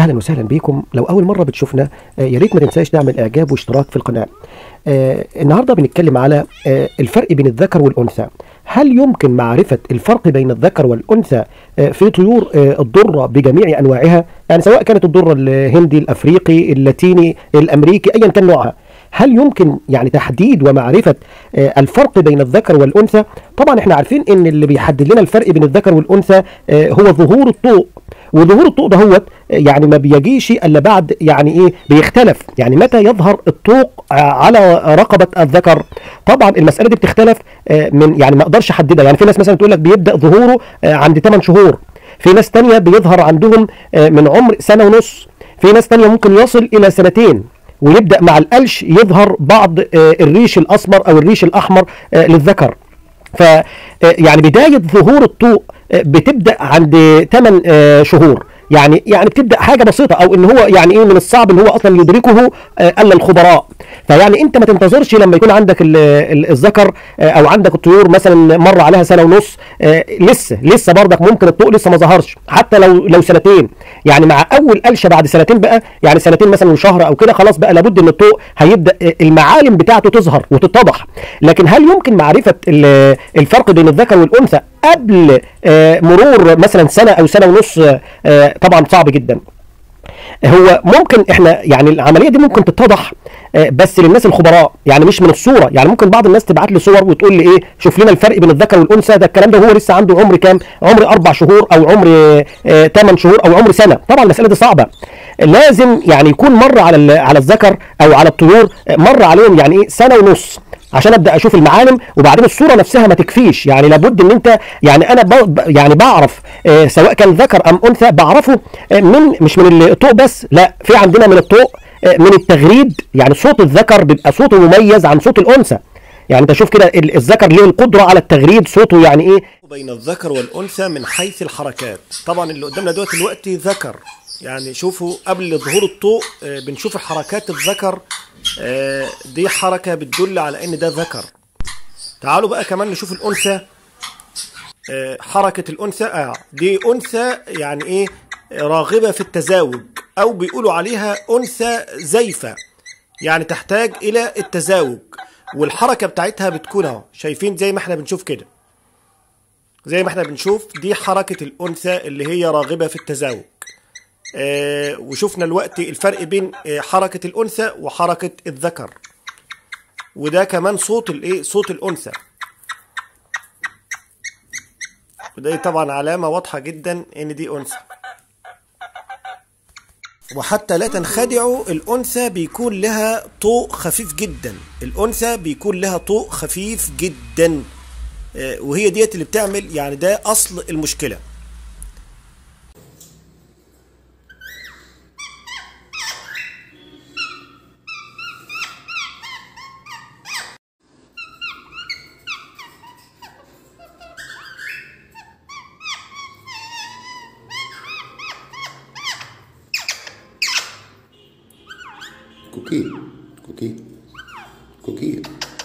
اهلا وسهلا بيكم لو اول مره بتشوفنا آه، يا ريت ما تنساش تعمل اعجاب واشتراك في القناه آه، النهارده بنتكلم على آه، الفرق بين الذكر والانثى هل يمكن معرفة الفرق بين الذكر والأنثى آه، في طيور آه، الضرة بجميع أنواعها يعني سواء كانت الضرة الهندي الأفريقي اللاتيني الأمريكي أيا كان نوعها هل يمكن يعني تحديد ومعرفة آه، الفرق بين الذكر والأنثى طبعا احنا عارفين ان اللي بيحدد لنا الفرق بين الذكر والأنثى آه، هو ظهور الطوق وظهور الطوق دهوت يعني ما بيجيش الا بعد يعني ايه بيختلف يعني متى يظهر الطوق آه، على رقبه الذكر طبعا المساله دي بتختلف آه، من يعني ما اقدرش احددها يعني في ناس مثلا تقول لك بيبدا ظهوره آه، عند 8 شهور في ناس تانية بيظهر عندهم آه، من عمر سنه ونص في ناس تانية ممكن يصل الى سنتين ويبدا مع القلش يظهر بعض آه، الريش الاسمر او الريش الاحمر آه، للذكر ف آه، يعني بدايه ظهور الطوق آه، بتبدا عند 8 شهور يعني يعني بتبدا حاجه بسيطه او ان هو يعني ايه من الصعب ان هو اصلا يدركه آه، الا الخبراء فيعني انت ما تنتظرش لما يكون عندك ال- ال- الذكر آه، او عندك الطيور مثلا مر عليها سنه ونص آه، لسه لسه برضك ممكن الطوق لسه ما ظهرش حتى لو لو سنتين يعني مع اول قلشه بعد سنتين بقى يعني سنتين مثلا وشهر او كده خلاص بقى لابد ان الطوق هيبدا آه، المعالم بتاعته تظهر وتتضح لكن هل يمكن معرفه ال- الفرق بين الذكر والانثى قبل آه، مرور مثلا سنه او سنه ونص آه، طبعا صعب جدا هو ممكن احنا يعني العمليه دي ممكن تتضح آه، بس للناس الخبراء يعني مش من الصوره يعني ممكن بعض الناس تبعت لي صور وتقول لي ايه شوف لنا الفرق بين الذكر والانثى ده الكلام ده هو لسه عنده عمر كام عمر اربع شهور او عمر آه، ثمان شهور او عمر سنه طبعا المساله دي صعبه لازم يعني يكون مر على ال- على الذكر او على الطيور آه، مر عليهم يعني ايه سنه ونص عشان ابدا اشوف المعالم وبعدين الصوره نفسها ما تكفيش يعني لابد ان انت يعني انا ب... ب- يعني بعرف آه، سواء كان ذكر ام انثى بعرفه آه، من مش من الطوق بس لا في عندنا من الطوق آه، من التغريد يعني صوت الذكر بيبقى صوته مميز عن صوت الانثى يعني انت شوف كده ال- الذكر ليه القدره على التغريد صوته يعني ايه بين الذكر والأنثى من حيث الحركات طبعا اللي قدامنا دلوقتي دلوقتي ذكر يعني شوفوا قبل ظهور الطوق آه، بنشوف حركات الذكر آه، دي حركة بتدل على ان ده ذكر تعالوا بقى كمان نشوف الأنثى آه، حركة الأنثى آه دي أنثى يعني إيه راغبة في التزاوج أو بيقولوا عليها أنثى زيفة يعني تحتاج إلى التزاوج والحركة بتاعتها بتكون أهو شايفين زي ما احنا بنشوف كده زي ما احنا بنشوف دي حركة الأنثى اللي هي راغبة في التزاوج آه وشفنا الوقت الفرق بين آه حركة الأنثى وحركة الذكر وده كمان صوت الايه صوت الأنثى وده طبعا علامة واضحة جدا ان دي أنثى وحتى لا تنخدعوا الأنثى بيكون لها طوق خفيف جدا الأنثى بيكون لها طوق خفيف جدا آه، وهي ديت اللي بتعمل يعني ده أصل المشكلة كوكي كوكي كوكي